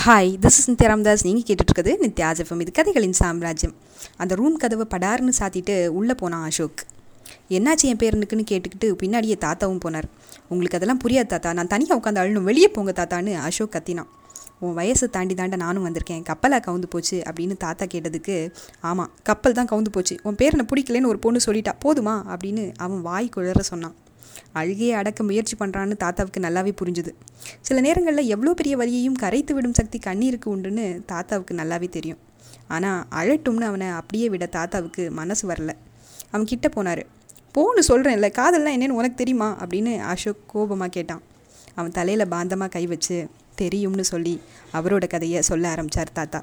hi this is Nithya Ramdas நீங்கள் கேட்டுட்ருக்குது நித்யா ஜெஃபம் இது கதைகளின் சாம்ராஜ்யம் அந்த ரூம் கதவை படார்னு சாத்திட்டு உள்ளே போனான் அசோக் என்னாச்சு என் பேரனுக்குன்னு கேட்டுக்கிட்டு பின்னாடியே தாத்தாவும் போனார் உங்களுக்கு அதெல்லாம் புரியாது தாத்தா நான் தனியாக உட்காந்து அழணும் வெளியே போங்க தாத்தான்னு அசோக் கத்தினான் உன் வயசை தாண்டி தாண்ட நானும் வந்திருக்கேன் கப்பலாக கவுந்து போச்சு அப்படின்னு தாத்தா கேட்டதுக்கு ஆமாம் கப்பல் தான் கவுந்து போச்சு உன் பேரனை பிடிக்கலன்னு ஒரு பொண்ணு சொல்லிட்டா போதுமா அப்படின்னு அவன் வாய் குழற சொன்னான் அழுகையை அடக்க முயற்சி பண்ணுறான்னு தாத்தாவுக்கு நல்லாவே புரிஞ்சுது சில நேரங்களில் எவ்வளோ பெரிய வலியையும் கரைத்து விடும் சக்தி கண்ணீருக்கு உண்டுன்னு தாத்தாவுக்கு நல்லாவே தெரியும் ஆனால் அழட்டும்னு அவனை அப்படியே விட தாத்தாவுக்கு மனசு வரல அவன் கிட்ட போனார் போன்னு சொல்கிறேன்ல காதல்னா என்னன்னு உனக்கு தெரியுமா அப்படின்னு அசோக் கோபமாக கேட்டான் அவன் தலையில் பாந்தமாக கை வச்சு தெரியும்னு சொல்லி அவரோட கதையை சொல்ல ஆரம்பித்தார் தாத்தா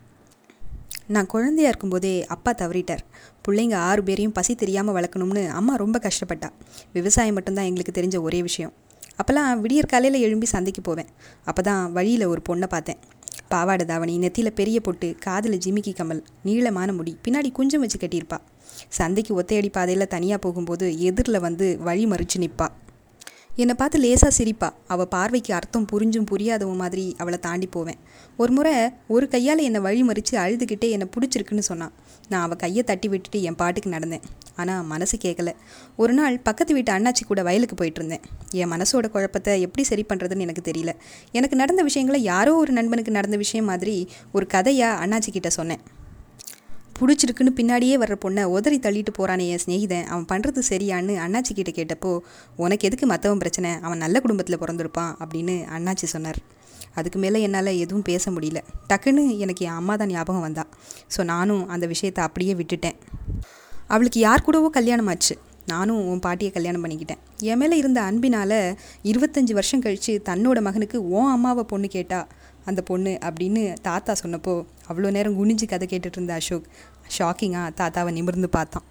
நான் குழந்தையா இருக்கும்போதே அப்பா தவறிட்டார் பிள்ளைங்க ஆறு பேரையும் பசி தெரியாமல் வளர்க்கணும்னு அம்மா ரொம்ப கஷ்டப்பட்டா விவசாயம் மட்டும்தான் எங்களுக்கு தெரிஞ்ச ஒரே விஷயம் அப்போல்லாம் விடியற் காலையில் எழும்பி சந்தைக்கு போவேன் அப்போ தான் வழியில் ஒரு பொண்ணை பார்த்தேன் பாவாடை தாவணி நெத்தியில் பெரிய பொட்டு காதில் ஜிமிக்கி கமல் நீளமான முடி பின்னாடி குஞ்சம் வச்சு கட்டியிருப்பா சந்தைக்கு ஒத்தையடி பாதையில் தனியாக போகும்போது எதிரில் வந்து வழி மறித்து நிற்பா என்னை பார்த்து லேசாக சிரிப்பா அவள் பார்வைக்கு அர்த்தம் புரிஞ்சும் புரியாதவ மாதிரி அவளை தாண்டி போவேன் ஒரு முறை ஒரு கையால் என்னை வழி மறித்து அழுதுகிட்டே என்னை பிடிச்சிருக்குன்னு சொன்னான் நான் அவள் கையை தட்டி விட்டுட்டு என் பாட்டுக்கு நடந்தேன் ஆனால் மனசு கேட்கல ஒரு நாள் பக்கத்து வீட்டு அண்ணாச்சி கூட வயலுக்கு போயிட்டு இருந்தேன் என் மனசோட குழப்பத்தை எப்படி சரி பண்ணுறதுன்னு எனக்கு தெரியல எனக்கு நடந்த விஷயங்களை யாரோ ஒரு நண்பனுக்கு நடந்த விஷயம் மாதிரி ஒரு கதையாக அண்ணாச்சி கிட்ட சொன்னேன் பிடிச்சிருக்குன்னு பின்னாடியே வர்ற பொண்ணை உதறி தள்ளிட்டு போகிறானே என் ஸ்நேகிதன் அவன் பண்ணுறது சரியான்னு அண்ணாச்சி கிட்ட கேட்டப்போ உனக்கு எதுக்கு மற்றவன் பிரச்சனை அவன் நல்ல குடும்பத்தில் பிறந்திருப்பான் அப்படின்னு அண்ணாச்சி சொன்னார் அதுக்கு மேலே என்னால் எதுவும் பேச முடியல டக்குன்னு எனக்கு என் அம்மா தான் ஞாபகம் வந்தா ஸோ நானும் அந்த விஷயத்தை அப்படியே விட்டுட்டேன் அவளுக்கு யார் கூடவோ கல்யாணம் ஆச்சு நானும் உன் பாட்டியை கல்யாணம் பண்ணிக்கிட்டேன் என் மேலே இருந்த அன்பினால் இருபத்தஞ்சி வருஷம் கழித்து தன்னோட மகனுக்கு உன் அம்மாவை பொண்ணு கேட்டா அந்த பொண்ணு அப்படின்னு தாத்தா சொன்னப்போ அவ்வளோ நேரம் குனிஞ்சு கதை கேட்டுட்டு இருந்த அசோக் ஷாக்கிங்காக தாத்தாவை நிமிர்ந்து பார்த்தான்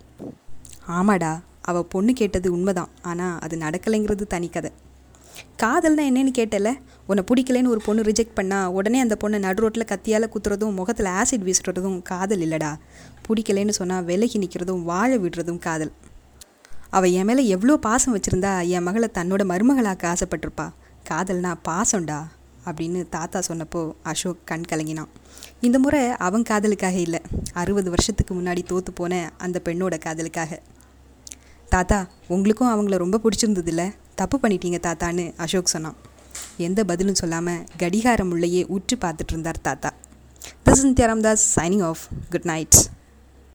ஆமாடா அவள் பொண்ணு கேட்டது உண்மைதான் ஆனால் அது நடக்கலைங்கிறது தனி கதை காதல்னா என்னன்னு கேட்டல உன்னை பிடிக்கலன்னு ஒரு பொண்ணு ரிஜெக்ட் பண்ணால் உடனே அந்த பொண்ணை நடு ரோட்டில் கத்தியால் குத்துறதும் முகத்தில் ஆசிட் வீசுறதும் காதல் இல்லைடா பிடிக்கலன்னு சொன்னால் விலகி நிற்கிறதும் வாழ விடுறதும் காதல் அவள் என் மேலே எவ்வளோ பாசம் வச்சுருந்தா என் மகளை தன்னோட மருமகளாக்க ஆசைப்பட்டிருப்பா காதல்னா பாசம்டா அப்படின்னு தாத்தா சொன்னப்போ அசோக் கண் கலங்கினான் இந்த முறை அவன் காதலுக்காக இல்லை அறுபது வருஷத்துக்கு முன்னாடி தோற்று போன அந்த பெண்ணோட காதலுக்காக தாத்தா உங்களுக்கும் அவங்கள ரொம்ப பிடிச்சிருந்ததில்ல தப்பு பண்ணிட்டீங்க தாத்தான்னு அசோக் சொன்னான் எந்த பதிலும் சொல்லாமல் கடிகாரம் உள்ளேயே உற்று பார்த்துட்டு இருந்தார் தாத்தா திஸ் இன் தியாராம்தாஸ் சைனிங் ஆஃப் குட் நைட்